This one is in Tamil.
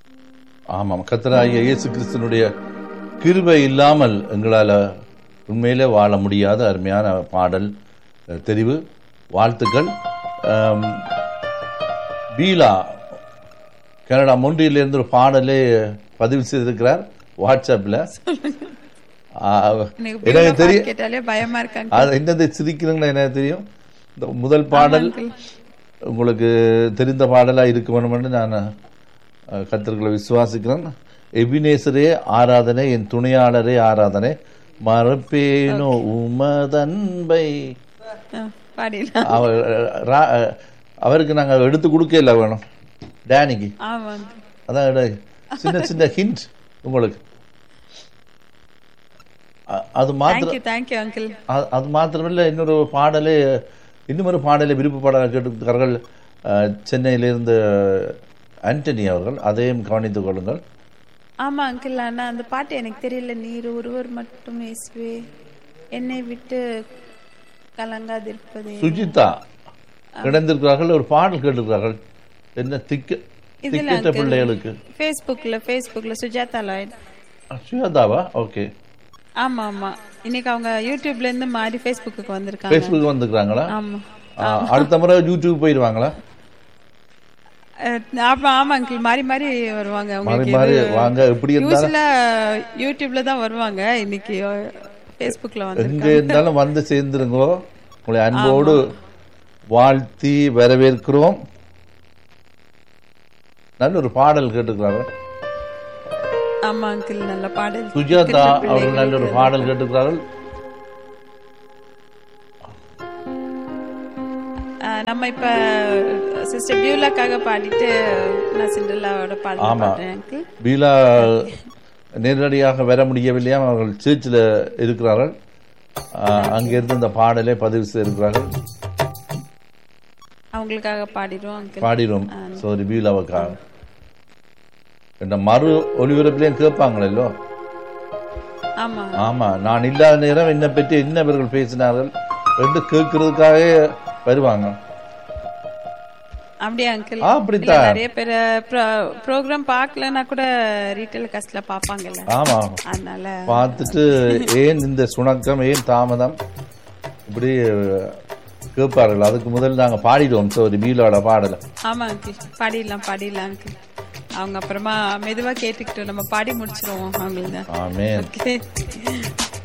ஆமாம் கத்தராகிய இயேசு கிறிஸ்தனுடைய கிருபை இல்லாமல் எங்களால் உண்மையிலே வாழ முடியாத அருமையான பாடல் அஹ், தெரிவு வாழ்த்துக்கள் ஆம், பீலா கனடா மொன்றியிலிருந்து ஒரு பாடலே பதிவு செய்திருக்கிறார் வாட்ஸ்அப்பில் எனக்கு எனக்கு பீலா தெரியும் பாட்டு கேட்டாலே பயமா இருக்காங்க அது என்னது சிரிக்கிறீங்கன்னு எனக்கு தெரியும் இந்த முதல் பாடல் உங்களுக்கு தெரிந்த பாடலாக இருக்க வேணும்னு நான் அஹ், கர்த்தர்களை விசுவாசிக்கிறேன் எபினேசரே ஆராதனை என் துணையாளரே ஆராதனை மறப்பேனோ உமதன்பை பாடிடலாம் அவர் ரா- அவருக்கு நாங்கள் எடுத்து கொடுக்கல வேணும் டேனிக்கு ஆமா uncle. அதான் இட- சின்ன சின்ன ஹிண்ட் உங்களுக்கு அ- அது மாத்திரம் thank you thank you uncle அ- அது மாத்திரமில்லை இன்னொரு பாடலே இன்னும் பாடலை விருப்ப பாடலை கேட்டிருக்கிறார்கள் அஹ், சென்னையிலிருந்து ஆண்டனி அவர்கள் அதையும் கவனித்துக் கொள்ளுங்கள் ஆமா அங்கிள் ஆனா அந்த பாட்டு எனக்கு தெரியல நீர் ஒருவர் மட்டும் இயேசுவே என்னை விட்டு கலங்காதிருப்பதே சுஜிதா கிடந்திருக்கிறார்கள் ஒரு பாடல் கேட்டிருக்கிறார்கள் என்ன திக்க இதுல திக்கற்ற uncle. பிள்ளைகளுக்கு ஃபேஸ்புக்ல ஃபேஸ்புக்ல சுஜாதா லாய்ட் சுஜாதாவா ஓகே ஆமா ஆமா இன்னைக்கு அவங்க யூடியூப்ல இருந்து மாறி ஃபேஸ்புக்கு வந்திருக்காங்க ஃபேஸ்புக் வந்துக்கிறாங்களா ஆமா ஆ, அடுத்த முறை யூடியூப் போயிடுவாங்களா அஹ், ஆமா ஆமா அங்கிள் மாறி மாறி வருவாங்க மாறி அவங்களுக்கு மாறி வாங்க எப்படி இருந்தாலும் யூஸ்ல யூடியூப்ல தான் வருவாங்க இன்னைக்கு ஃபேஸ்புக்ல வந்து எங்க இருந்தாலும் வந்து சேர்ந்துருங்கோ உங்களை அன்போடு வாழ்த்தி வரவேற்கிறோம் நல்ல ஒரு பாடல் கேட்டுக்கிறாங்க ஆமா அங்கிள் நல்ல பாடல் சுஜாதா அவர்கள் நல்ல ஒரு பாடல் கேட்டுக்கிறார்கள் அஹ், நம்ம இப்ப சிஸ்டர் பியூலாக்காக பாடிட்டு நான் சிண்டல்லாவோட பாடல் ஆமா. பாடுறேன் அங்கிள் பீலா நேரடியாக வர முடியவில்லையா அவர்கள் சர்ச்சில் இருக்கிறார்கள் ஆ, அங்கிருந்து இந்த பாடலை பதிவு செய்திருக்கிறார்கள் அவங்களுக்காக பாடிடுவோம் அங்கிள் பாடிடும் சோரி பீலாவுக்காக இந்த மறு ஒளிபரப்பிலையும் கேட்பாங்களோ ஆமா ஆமா நான் இல்லாத நேரம் என்னை பற்றி என்ன இவர்கள் பேசினார்கள் என்று கேட்கறதுக்காகவே வருவாங்க அப்படியா அங்கிள் ஆ, அப்படித்தான். நிறைய பேர் ப்ரோக்ராம் பார்க்கலன்னா கூட ரீட்டைல் காஸ்ட்ல பாப்பாங்கல்ல ஆமா அதனால பார்த்துட்டு ஏன் இந்த சுணக்கம் ஏன் தாமதம் இப்படி கேட்பார்கள் அதுக்கு முதல்ல நாங்க பாடிடுவோம் சோரி பீலோட பாடலை ஆமா அங்கிள் பாடிடலாம் பாடிடலாம் அங்கிள் அவங்க அப்புறமா மெதுவா கேட்டுக்கிட்டோம் நம்ம பாடி முடிச்சிருவோம் அவங்களுக்கு ஆமென் ஓகே